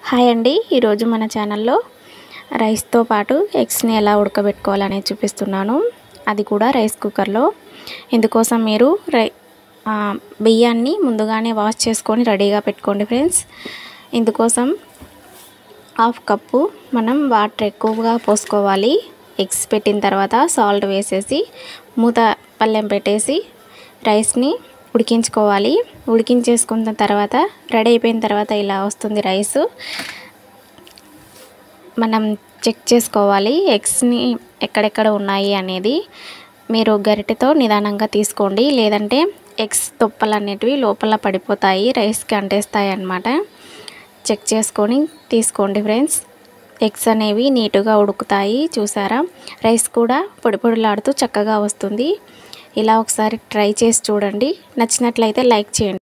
hi అండి ఈరోజు మన ఛానల్లో రైస్తో పాటు ఎగ్స్ని ఎలా ఉడకబెట్టుకోవాలనేది చూపిస్తున్నాను అది కూడా రైస్ కుక్కర్లో ఇందుకోసం మీరు రై ఆ, బియ్యాన్ని ముందుగానే వాష్ చేసుకొని రెడీగా పెట్టుకోండి ఫ్రెండ్స్ ఇందుకోసం హాఫ్ కప్పు మనం వాటర్ ఎక్కువగా పోసుకోవాలి ఎగ్స్ పెట్టిన తర్వాత సాల్ట్ వేసేసి మూత పళ్ళెం పెట్టేసి రైస్ని ఉడికించుకోవాలి ఉడికించేసుకున్న తర్వాత రెడీ అయిపోయిన తర్వాత ఇలా వస్తుంది రైస్ మనం చెక్ చేసుకోవాలి ఎగ్స్ని ఎక్కడెక్కడ ఉన్నాయి అనేది మీరు గరిటెతో నిదానంగా తీసుకోండి లేదంటే ఎగ్స్ తొప్పలు అనేటివి లోపల పడిపోతాయి రైస్కి అంటేస్తాయి అన్నమాట చెక్ చేసుకొని తీసుకోండి ఫ్రెండ్స్ ఎగ్స్ అనేవి నీటుగా ఉడుకుతాయి చూసారా రైస్ కూడా పొడి పొడిలాడుతూ చక్కగా వస్తుంది ఇలా ఒకసారి ట్రై చేసి చూడండి నచ్చినట్లయితే లైక్ చేయండి